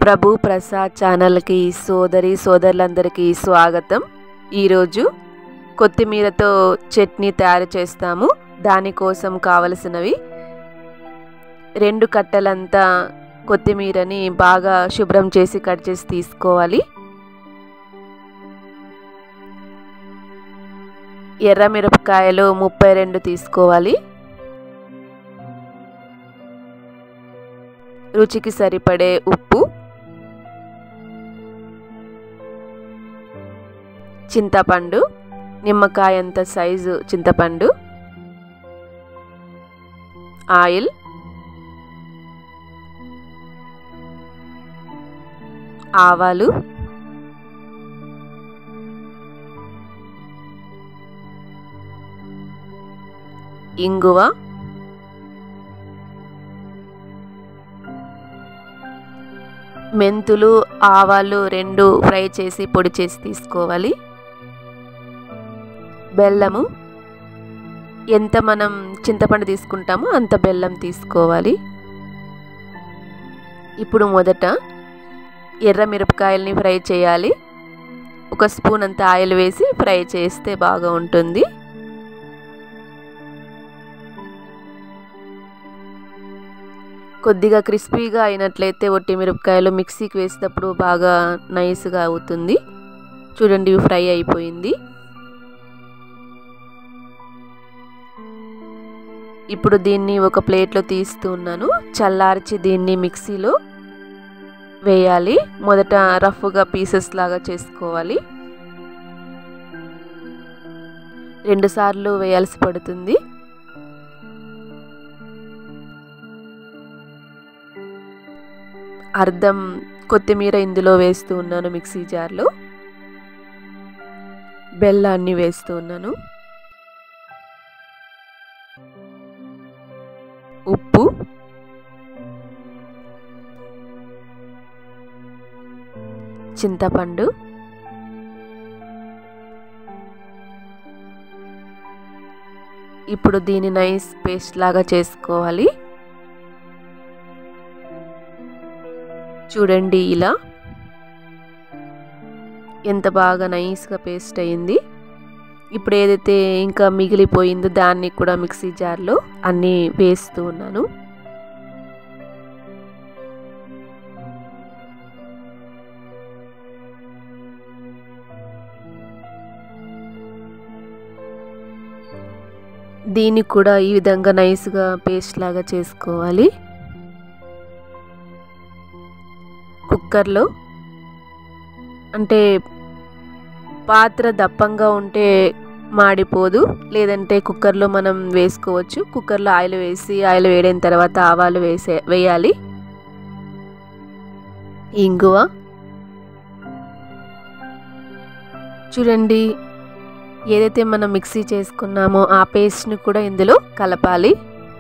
ప్రభు ప్రసాద్ ఛానల్కి సోదరి సోదరులందరికీ స్వాగతం ఈరోజు కొత్తిమీరతో చట్నీ తయారు చేస్తాము దానికోసం కావలసినవి రెండు కట్టలంతా కొత్తిమీరని బాగా శుభ్రం చేసి కట్ చేసి తీసుకోవాలి ఎర్ర మిరపకాయలు ముప్పై రెండు తీసుకోవాలి రుచికి సరిపడే ఉప్పు చింతపండు నిమ్మకాయంత సైజు చింతపండు ఆయిల్ ఆవాలు ఇంగువ మెంతులు ఆవాలు రెండు ఫ్రై చేసి పొడి చేసి తీసుకోవాలి బెల్లము ఎంత మనం చింతపండు తీసుకుంటామో అంత బెల్లం తీసుకోవాలి ఇప్పుడు మొదట ఎర్ర మిరపకాయల్ని ఫ్రై చేయాలి ఒక స్పూన్ అంత ఆయిల్ వేసి ఫ్రై చేస్తే బాగా ఉంటుంది కొద్దిగా క్రిస్పీగా అయినట్లయితే ఒట్టి మిరపకాయలు మిక్సీకి వేసేటప్పుడు బాగా నైస్గా అవుతుంది చూడండి ఇవి ఫ్రై అయిపోయింది ఇప్పుడు దీన్ని ఒక ప్లేట్లో తీస్తున్నాను చల్లార్చి దీన్ని మిక్సీలో వేయాలి మొదట రఫ్గా పీసెస్ లాగా చేసుకోవాలి రెండు సార్లు వేయాల్సి పడుతుంది అర్ధం కొత్తిమీర ఇందులో వేస్తూ ఉన్నాను మిక్సీ జార్లో బెల్లాన్ని వేస్తూ ఉన్నాను ఉప్పు చింతపండు ఇప్పుడు దీని నైస్ పేస్ట్ లాగా చేసుకోవాలి చూడండి ఇలా ఎంత బాగా నైస్గా పేస్ట్ అయింది ఇప్పుడు ఏదైతే ఇంకా మిగిలిపోయిందో దాన్ని కూడా మిక్సీ జార్లో అన్నీ వేస్తూ ఉన్నాను దీన్ని కూడా ఈ విధంగా నైస్గా పేస్ట్ లాగా చేసుకోవాలి కుక్కర్లో అంటే పాత్ర దప్పంగా ఉంటే మాడిపోదు లేదంటే కుక్కర్లో మనం వేసుకోవచ్చు కుక్కర్లో ఆయిల్ వేసి ఆయిల్ వేడిన తర్వాత ఆవాలు వేసే వేయాలి ఇంగువ చూడండి ఏదైతే మనం మిక్సీ చేసుకున్నామో ఆ పేస్ట్ని కూడా ఇందులో కలపాలి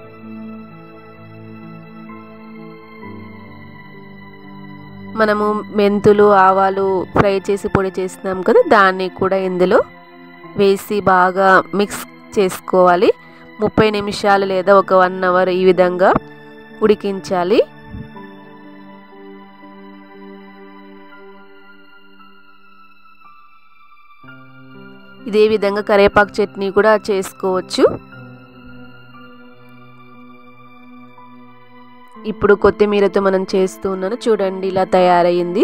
మనము మెంతులు ఆవాలు ఫ్రై చేసి పొడి చేస్తున్నాం కదా దాన్ని కూడా ఇందులో వేసి బాగా మిక్స్ చేసుకోవాలి ముప్పై నిమిషాలు లేదా ఒక వన్ అవర్ ఈ విధంగా ఉడికించాలి ఇదే విధంగా కరేపాకు చట్నీ కూడా చేసుకోవచ్చు ఇప్పుడు కొత్తిమీరతో మనం చేస్తూ ఉన్నాను చూడండి ఇలా తయారయ్యింది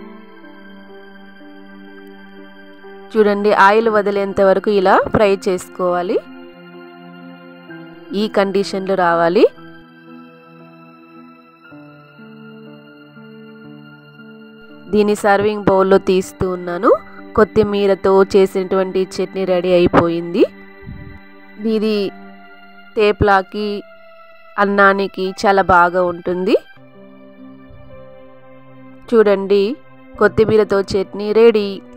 చూడండి ఆయిల్ వదిలేంత వరకు ఇలా ఫ్రై చేసుకోవాలి ఈ కండిషన్లో రావాలి దీన్ని సర్వింగ్ బౌల్లో తీస్తూ ఉన్నాను కొత్తిమీరతో చేసినటువంటి చట్నీ రెడీ అయిపోయింది ఇది తేప్లాకి అన్నానికి చాలా బాగా ఉంటుంది చూడండి కొత్తిమీరతో చట్నీ రెడీ